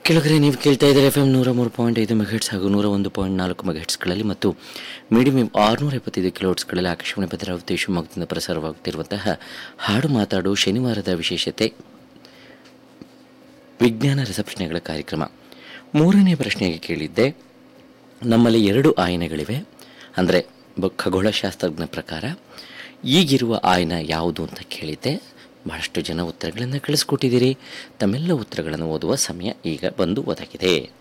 ಕೆಳಗರೆ ನೀವು ಕೇಳ್ತಾ ಇದ್ದಾರೆ ಎಫ್ ಎಮ್ ನೂರ ಮೂರು ಪಾಯಿಂಟ್ ಐದು ಮೆಗಾಟ್ಸ್ ಹಾಗೂ ನೂರ ಒಂದು ಪಾಯಿಂಟ್ ನಾಲ್ಕು ಮೆಗಾಟ್ಸ್ಗಳಲ್ಲಿ ಮತ್ತು ಮೀಡಿಯಂ ಆರುನೂರ ಎಪ್ಪತ್ತೈದು ಕಿಲೋಟ್ಸ್ಗಳಲ್ಲಿ ಆಕಾಶವಾಣಿ ಭದ್ರಾವತಿ ಶಿವಮೊಗ್ಗದಿಂದ ಪ್ರಸಾರವಾಗುತ್ತಿರುವಂತಹ ಹಾಡು ಮಾತಾಡು ಶನಿವಾರದ ವಿಶೇಷತೆ ವಿಜ್ಞಾನ ರಸಪ್ರಶ್ನೆಗಳ ಕಾರ್ಯಕ್ರಮ ಮೂರನೇ ಪ್ರಶ್ನೆಗೆ ಕೇಳಿದ್ದೆ ನಮ್ಮಲ್ಲಿ ಎರಡು ಆಯನಗಳಿವೆ ಅಂದರೆ ಬ- ಖಗೋಳಶಾಸ್ತ್ರಜ್ಞ ಪ್ರಕಾರ ಈಗಿರುವ ಆಯನ ಯಾವುದು ಅಂತ ಕೇಳಿದ್ದೆ ಬಹಳಷ್ಟು ಜನ ಉತ್ತರಗಳನ್ನು ಕಳಿಸ್ಕೊಟ್ಟಿದ್ದೀರಿ ತಮ್ಮೆಲ್ಲ ಉತ್ತರಗಳನ್ನು ಓದುವ ಸಮಯ ಈಗ ಬಂದು ಒದಗಿದೆ